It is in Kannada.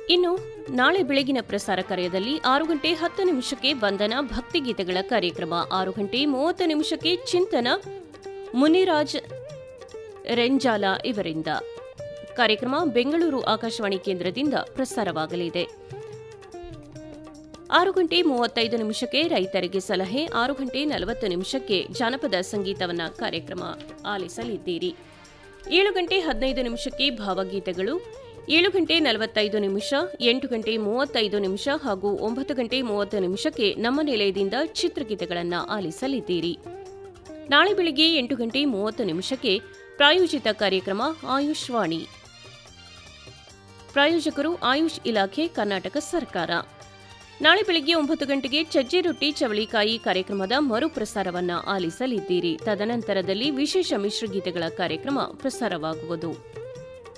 ಇನ್ನು ನಾಳೆ ಬೆಳಗಿನ ಪ್ರಸಾರ ಕಾರ್ಯದಲ್ಲಿ ಆರು ಗಂಟೆ ಹತ್ತು ನಿಮಿಷಕ್ಕೆ ವಂದನ ಭಕ್ತಿಗೀತೆಗಳ ಕಾರ್ಯಕ್ರಮ ಆರು ಗಂಟೆ ಮೂವತ್ತು ನಿಮಿಷಕ್ಕೆ ಚಿಂತನ ಮುನಿರಾಜ್ ರೆಂಜಾಲ ಇವರಿಂದ ಕಾರ್ಯಕ್ರಮ ಬೆಂಗಳೂರು ಆಕಾಶವಾಣಿ ಕೇಂದ್ರದಿಂದ ಪ್ರಸಾರವಾಗಲಿದೆ ಆರು ಗಂಟೆ ಮೂವತ್ತೈದು ನಿಮಿಷಕ್ಕೆ ರೈತರಿಗೆ ಸಲಹೆ ಆರು ಗಂಟೆ ನಲವತ್ತು ನಿಮಿಷಕ್ಕೆ ಜಾನಪದ ಸಂಗೀತವನ್ನ ಕಾರ್ಯಕ್ರಮ ಆಲಿಸಲಿದ್ದೀರಿ ಏಳು ಗಂಟೆ ಹದಿನೈದು ನಿಮಿಷಕ್ಕೆ ಭಾವಗೀತೆಗಳು ಏಳು ಗಂಟೆ ನಲವತ್ತೈದು ನಿಮಿಷ ಎಂಟು ಗಂಟೆ ಮೂವತ್ತೈದು ನಿಮಿಷ ಹಾಗೂ ಒಂಬತ್ತು ಗಂಟೆ ಮೂವತ್ತು ನಿಮಿಷಕ್ಕೆ ನಮ್ಮ ನಿಲಯದಿಂದ ಚಿತ್ರಗೀತೆಗಳನ್ನು ಆಲಿಸಲಿದ್ದೀರಿ ನಾಳೆ ಬೆಳಿಗ್ಗೆ ಎಂಟು ಗಂಟೆ ಮೂವತ್ತು ನಿಮಿಷಕ್ಕೆ ಪ್ರಾಯೋಜಿತ ಕಾರ್ಯಕ್ರಮ ಆಯುಷ್ವಾಣಿ ಪ್ರಾಯೋಜಕರು ಆಯುಷ್ ಇಲಾಖೆ ಕರ್ನಾಟಕ ಸರ್ಕಾರ ನಾಳೆ ಬೆಳಗ್ಗೆ ಒಂಬತ್ತು ಗಂಟೆಗೆ ಚಜ್ಜೆ ರೊಟ್ಟಿ ಚವಳಿಕಾಯಿ ಕಾರ್ಯಕ್ರಮದ ಮರುಪ್ರಸಾರವನ್ನ ಆಲಿಸಲಿದ್ದೀರಿ ತದನಂತರದಲ್ಲಿ ವಿಶೇಷ ಮಿಶ್ರಗೀತೆಗಳ ಕಾರ್ಯಕ್ರಮ ಪ್ರಸಾರವಾಗುವುದು